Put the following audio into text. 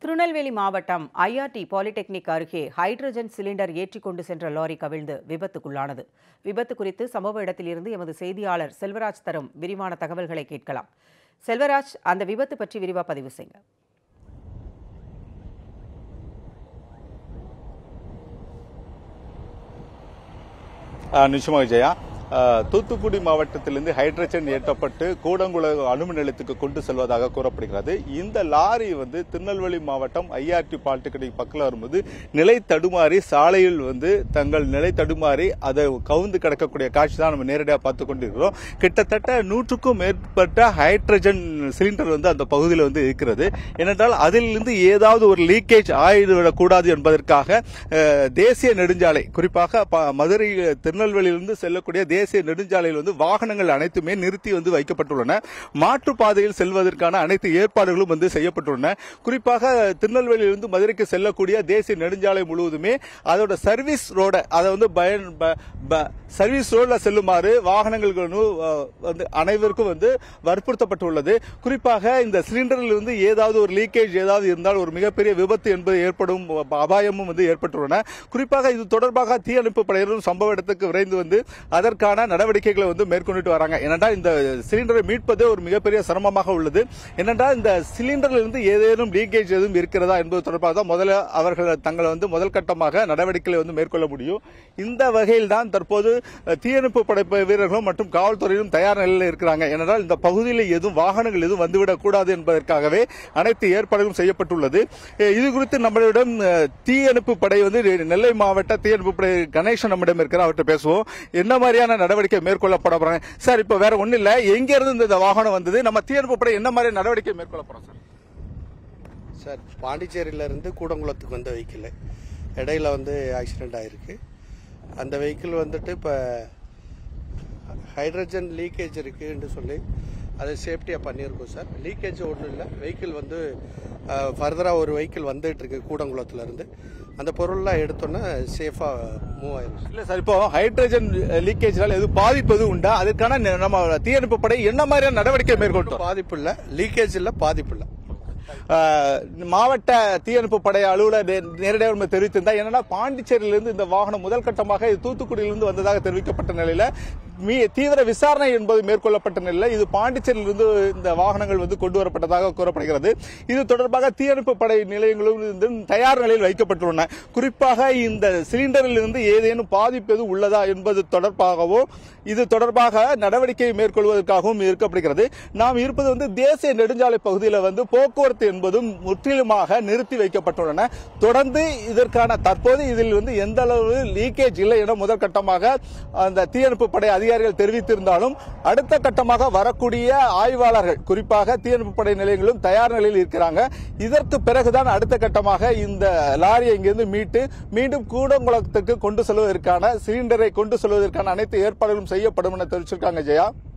திருநெல்வேலி மாவட்டம் IRT polytechnic அருகே hydrogen cylinder ஏற்றிக் கொண்டு சென்ற லாரி கவிழ்ந்து விபத்துக்குள்ளானது விபத்து குறித்து சம்பவ இடத்திலிருந்து எமது செய்தியாளர் செல்வராஜ் தரும் விரிவான தகவல்களை கேட்கலாம் செல்வராஜ் அந்த விபத்து பற்றி விரிவா பதிவு செய்யுங்க ஆஹ் நிச்சயமாக ஜெயா ஆஹ் தூத்துக்குடி மாவட்டத்திலிருந்து ஹைட்ரஜன் ஏற்றப்பட்டு கூடங்குள அணுமின் நிலையத்துக்கு கொண்டு செல்வதாக கூறப்படுகிறது இந்த லாரி வந்து திருநெல்வேலி மாவட்டம் ஐஆர்டி பாலிடெக்னிக் பக்கத்தில் வரும்போது நிலை தடுமாறி சாலையில் வந்து தங்கள் நிலை தடுமாறி அதை கவுந்து கிடக்கக்கூடிய காட்சி தான் நம்ம நேரடியாக பார்த்து கொண்டிருக்கிறோம் கிட்டத்தட்ட நூற்றுக்கும் மேற்பட்ட ஹைட்ரஜன் சிலிண்டர் வந்து அந்த பகுதியில் வந்து இருக்கிறது ஏனென்றால் அதிலிருந்து ஏதாவது ஒரு லீக்கேஜ் ஆகிவிடக்கூடாது என்பதற்காக அஹ், தேசிய நெடுஞ்சாலை குறிப்பாக ப- மதுரை திருநெல்வேலியிலிருந்து செல்லக்கூடிய தேசிய நெடுஞ்சாலையில் வந்து வாகனங்கள் அனைத்துமே நிறுத்தி வந்து வைக்கப்பட்டுள்ளன மாற்றுப் பாதையில் செல்வதற்கான அனைத்து ஏற்பாடுகளும் வந்து செய்யப்பட்டுள்ளன குறிப்பாக திருநெல்வேலியிலிருந்து மதுரைக்கு செல்லக்கூடிய தேசிய நெடுஞ்சாலை முழுவதுமே அதோட சர்வீஸ் ரோட அதை வந்து பயன் ப- ப- சர்வீஸ் ரோட்ல செல்லுமாறு வாகனங்களுக்கு வந்து, அஹ், வந்து அனைவருக்கும் வந்து வற்புறுத்தப்பட்டுள்ளது குறிப்பாக இந்த சிலிண்டரில் இருந்து ஏதாவது ஒரு லீக்கேஜ் ஏதாவது இருந்தால் ஒரு மிகப்பெரிய விபத்து என்பது ஏற்படும் அபாயமும் வந்து ஏற்பட்டுள்ளன குறிப்பாக இது தொடர்பாக தீயணைப்பு படையினரும் சம்பவ இடத்துக்கு விரைந்து வந்து அதற்கான நடவடிக்கைகளை வந்து மேற்கொண்டுட்டு வராங்க ஏனென்றால் இந்த சிலிண்டரை மீட்பது ஒரு மிகப்பெரிய சிரமமாக உள்ளது ஏனென்றால் இந்த சிலிண்டரில் இருந்து ஏதேனும் லீக்கேஜ் எதுவும் இருக்கிறதா என்பது தொடர்பாக தான் முதல்ல அவர்கள் தங்களை வந்து முதல் கட்டமாக நடவடிக்கைகளை வந்து மேற்கொள்ள முடியும் இந்த வகையில் தான் தற்போது அஹ், தீயணைப்பு படை வீரர்களும் மற்றும் காவல்துறையிலும் தயார் நிலையில் இருக்கிறாங்க ஏனென்றால் இந்த பகுதியில் எதுவும் வாகனங்கள் எதுவும் வந்துவிடக் கூடாது என்பதற்காகவே அனைத்து ஏற்பாடுகளும் செய்யப்பட்டுள்ளது அஹ், இது குறித்து நம்மளிடம் அஹ், தீயணைப்பு படை வந்து நெல்லை மாவட்ட தீயணைப்பு படை கணேசன் நம்மிடம் இருக்கிறார் அவர்கிட்ட பேசுவோம் என்ன மாதிரியான நடவடிக்கை மேற்கொள்ளப்பட போறாங்க சார் இப்ப வேற ஒண்ணு இல்ல எங்க இருந்து இந்த வாகனம் வந்தது நம்ம தீயணைப்பு படை என்ன மாதிரி நடவடிக்கை மேற்கொள்ள போறோம் சார் சார் பாண்டிச்சேரியில இருந்து கூடங்குளத்துக்கு வந்த வெஹிக்கிள் இடையில வந்து ஆக்சிடென்ட் ஆயிருக்கு அந்த வெஹிக்கிள் வந்துட்டு இப்போ ஹைட்ரஜன் லீக்கேஜ் இருக்குன்னு சொல்லி அதை சேஃப்டியாக பண்ணியிருக்கோம் சார் லீக்கேஜ் ஒன்றும் இல்லை வெஹிக்கிள் வந்து ஃபர்தராக ஒரு வெஹிக்கிள் வந்துட்டு இருக்கு கூடங்குளத்துல இருந்து அந்த பொருள்லாம் எடுத்தோன்னே சேஃபாக மூவ் ஆயிரும் சார் இல்ல சார் இப்போ ஹைட்ரஜன் லீக்கேஜ்னால எதுவும் பாதிப்பு எதுவும் உண்டா அதுக்கான ந- நம்ம தீயணைப்பு படை என்ன மாதிரியான நடவடிக்கை மேற்கொண்டோம் பாதிப்பு இல்லை லீக்கேஜ் இல்லை பாதிப்பு இல்லை ஆஹ் மாவட்ட தீயணைப்பு படை அலுவலர் நே- நேரடியாக நம்ம தெரிவித்திருந்தா என்னன்னா பாண்டிச்சேரியிலிருந்து இந்த வாகனம் முதல் கட்டமாக இது தூத்துக்குடியிலிருந்து வந்ததாக தெரிவிக்கப்பட்ட நிலையில மீ- தீவிர விசாரணை என்பது மேற்கொள்ளப்பட்ட நிலையில இது பாண்டிச்சேரியிலிருந்து இந்த வாகனங்கள் வந்து கொண்டு வரப்பட்டதாக கூறப்படுகிறது இது தொடர்பாக தீயணைப்பு படை நிலையங்களும் இருந்து தயார் நிலையில் வைக்கப்பட்டுள்ளன குறிப்பாக இந்த சிலிண்டரில் இருந்து ஏதேனும் பாதிப்பு எதுவும் உள்ளதா என்பது தொடர்பாகவோ இது தொடர்பாக நடவடிக்கை மேற்கொள்வதற்காகவும் இருக்கப்படுகிறது நாம் இருப்பது வந்து தேசிய நெடுஞ்சாலை பகுதியில் வந்து போக்குவரத்து என்பதும் முற்றிலுமாக நிறுத்தி வைக்கப்பட்டுள்ளன தொடர்ந்து இதற்கான தற்போது இதில் வந்து எந்த அளவு லீக்கேஜ் இல்லை என முதற்கட்டமாக அந்த தீயணைப்பு படை அதிகாரிகள் தெரிவித்திருந்தாலும் அடுத்த கட்டமாக வரக்கூடிய ஆய்வாளர்கள் குறிப்பாக தீயணைப்பு படை நிலையங்களும் தயார் நிலையில் இருக்கிறாங்க இதற்கு பிறகுதான் அடுத்த கட்டமாக இந்த லாரியை இங்கிருந்து மீட்டு மீண்டும் கூடங்குளத்துக்கு கொண்டு செல்வதற்கான சிலிண்டரை கொண்டு செல்வதற்கான அனைத்து ஏற்பாடுகளும் செய்யப்படும் என தெரிவிச்சிருக்காங்க ஜெயா